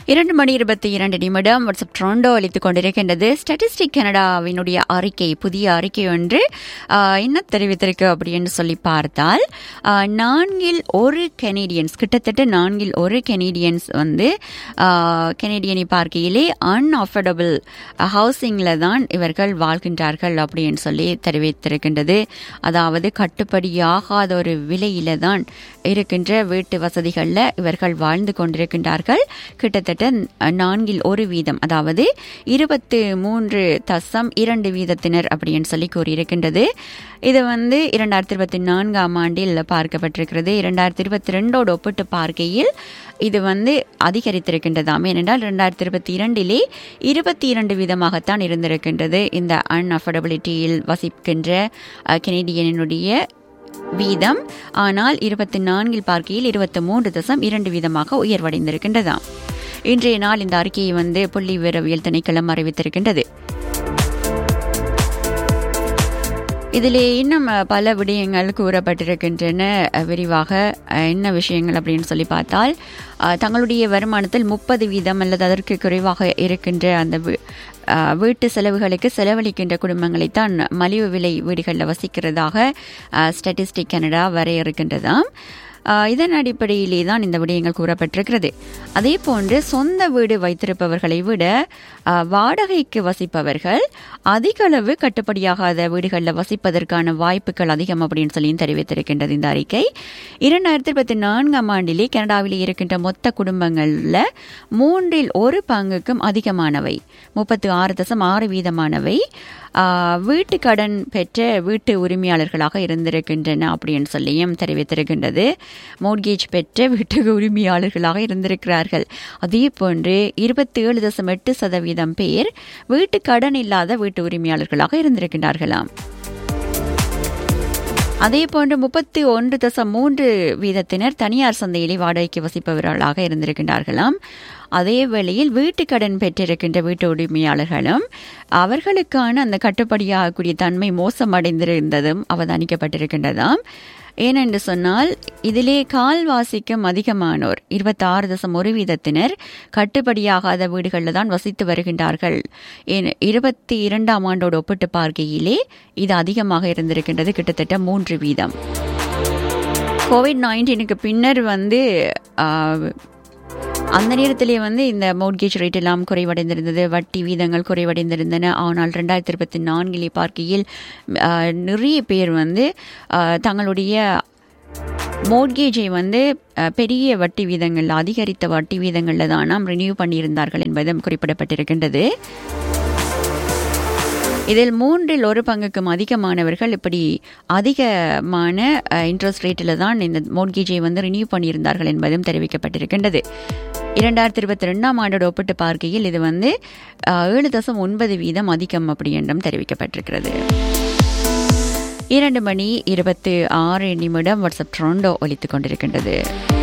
இரண்டு மணி இருபத்தி இரண்டு நிமிடம் வாட்ஸ்அப் ட்ரோண்டோ அளித்துக் கொண்டிருக்கின்றது ஸ்டாட்டிஸ்டிக் கனடாவினுடைய அறிக்கை புதிய அறிக்கை ஒன்று ஆஹ், என்ன தெரிவித்திருக்கு அப்படின்னு சொல்லி பார்த்தால் ஆஹ், நான்கில் ஒரு கெனடியன்ஸ் கிட்டத்தட்ட நான்கில் ஒரு கெனடியன்ஸ் வந்து ஆஹ், கெனடியனை பார்க்கையிலே அன்அஃபோர்டபுள் ஹவுசிங்கில் தான் இவர்கள் வாழ்கின்றார்கள் அப்படின்னு சொல்லி தெரிவித்திருக்கின்றது அதாவது கட்டுப்படியாகாத ஒரு விலையில தான் இருக்கின்ற வீட்டு வசதிகளில் இவர்கள் வாழ்ந்து கொண்டிருக்கின்றார்கள் கிட்டத்தட்ட நான்கில் ஒரு வீதம் அதாவது இருபத்து மூன்று தசம் இரண்டு வீதத்தினர் அப்படின்னு சொல்லி கூறியிருக்கின்றது இது வந்து இரண்டாயிரத்தி இருபத்தி நான்காம் ஆண்டில் பார்க்கப்பட்டிருக்கிறது இரண்டாயிரத்தி இருபத்தி ரெண்டோடு ஒப்பிட்டு பார்க்கையில் இது வந்து அதிகரித்திருக்கின்றதாம் ஏனென்றால் இரண்டாயிரத்தி இருபத்தி இரண்டிலே இருபத்தி இரண்டு வீதமாகத்தான் இருந்திருக்கின்றது இந்த அன்அஃபோர்டபிலிட்டியில் வசிக்கின்ற அஹ், கெனடியனுடைய வீதம் ஆனால் இருபத்தி நான்கில் பார்க்கையில் இருபத்தி மூன்று தசம் இரண்டு வீதமாக உயர்வடைந்திருக்கின்றதாம் இன்றைய நாள் இந்த அறிக்கையை வந்து புள்ளி விவரவியல் திணைக்களம் அறிவித்திருக்கின்றது இதிலே இன்னும் அஹ், பல விடயங்கள் கூறப்பட்டிருக்கின்றன அஹ், விரிவாக அஹ், என்ன விஷயங்கள் அப்படின்னு சொல்லி பார்த்தால் அஹ், தங்களுடைய வருமானத்தில் முப்பது வீதம் அல்லது அதற்கு குறைவாக இருக்கின்ற அந்த வீ- அஹ், வீட்டு செலவுகளுக்கு செலவழிக்கின்ற குடும்பங்களைத்தான் மலிவு விலை வீடுகளில் வசிக்கிறதாக ஸ்டாட்டிஸ்டிக் கனடா வரையறுக்கின்றதாம் ஆஹ் இதன் அடிப்படையிலே தான் இந்த விடயங்கள் கூறப்பட்டிருக்கிறது அதே போன்று சொந்த வீடு வைத்திருப்பவர்களை விட ஆஹ், வாடகைக்கு வசிப்பவர்கள் அதிக அளவு கட்டுப்படியாகாத வீடுகளில் வசிப்பதற்கான வாய்ப்புகள் அதிகம் அப்படின்னு சொல்லி தெரிவித்திருக்கின்றது இந்த அறிக்கை இரண்டாயிரத்தி இருபத்தி நான்காம் ஆண்டிலே கனடாவிலே இருக்கின்ற மொத்த குடும்பங்களில் மூன்றில் ஒரு பங்குக்கும் அதிகமானவை முப்பத்து ஆறு தசம் ஆறு வீதமானவை ஆஹ், வீட்டு கடன் பெற்ற வீட்டு உரிமையாளர்களாக இருந்திருக்கின்றன அப்படின்னு சொல்லியும் தெரிவித்திருக்கின்றது மோட்கேஜ் பெற்ற வீட்டு உரிமையாளர்களாக இருந்திருக்கிறார்கள் அதே போன்று இருபத்தி ஏழு தசம் எட்டு சதவீதம் பேர் வீட்டு கடன் இல்லாத வீட்டு உரிமையாளர்களாக இருந்திருக்கின்றார்களாம் அதே போன்று முப்பத்தி ஒன்று தசம் மூன்று வீதத்தினர் தனியார் சந்தையிலே வாடகைக்கு வசிப்பவர்களாக இருந்திருக்கின்றார்களாம் அதே வேளையில் வீட்டுக்கடன் பெற்றிருக்கின்ற வீட்டு உரிமையாளர்களும் அவர்களுக்கான அந்த கட்டுப்படியாகக்கூடிய தன்மை மோசமடைந்திருந்ததும் அவதானிக்கப்பட்டிருக்கின்றதாம் ஏனென்று சொன்னால் இதிலே கால்வாசிக்கும் அதிகமானோர் இருபத்தாறு தசம் ஒரு வீதத்தினர் கட்டுப்படியாகாத வீடுகளில் தான் வசித்து வருகின்றார்கள் ஏன் இருபத்தி இரண்டாம் ஆண்டோடு ஒப்பிட்டு பார்க்கையிலே இது அதிகமாக இருந்திருக்கின்றது கிட்டத்தட்ட மூன்று வீதம் கோவிட் நைன்டீனுக்கு பின்னர் வந்து ஆஹ், அந்த நேரத்திலே வந்து இந்த மோட்கேஜ் ரேட் எல்லாம் குறைவடைந்திருந்தது வட்டி வீதங்கள் குறைவடைந்திருந்தன ஆனால் ரெண்டாயிரத்தி இருபத்தி நான்கிலே பார்க்கையில் ஆஹ், நிறைய பேர் வந்து ஆஹ், தங்களுடைய மோட்கேஜை வந்து அஹ், பெரிய வட்டி வீதங்கள் அதிகரித்த வட்டி வீதங்களில் தான் நாம் ரினியூ பண்ணியிருந்தார்கள் என்பதும் குறிப்பிடப்பட்டிருக்கின்றது இதில் மூன்றில் ஒரு பங்குக்கும் அதிகமானவர்கள் இப்படி அதிகமான இன்ட்ரெஸ்ட் ரேட்டில் தான் இந்த மோட்கேஜை வந்து ரினியூ பண்ணியிருந்தார்கள் என்பதும் தெரிவிக்கப்பட்டிருக்கின்றது இரண்டாயிரத்தி இருபத்தி ரெண்டாம் ஆண்டோடு ஒப்பிட்டு பார்க்கையில் இது வந்து அஹ், ஏழு தசம் ஒன்பது வீதம் அதிகம் அப்படி என்றும் தெரிவிக்கப்பட்டிருக்கிறது இரண்டு மணி இருபத்தி ஆறு நிமிடம் வாட்ஸ்அப் ட்ரோண்டோ ஒலித்துக் கொண்டிருக்கின்றது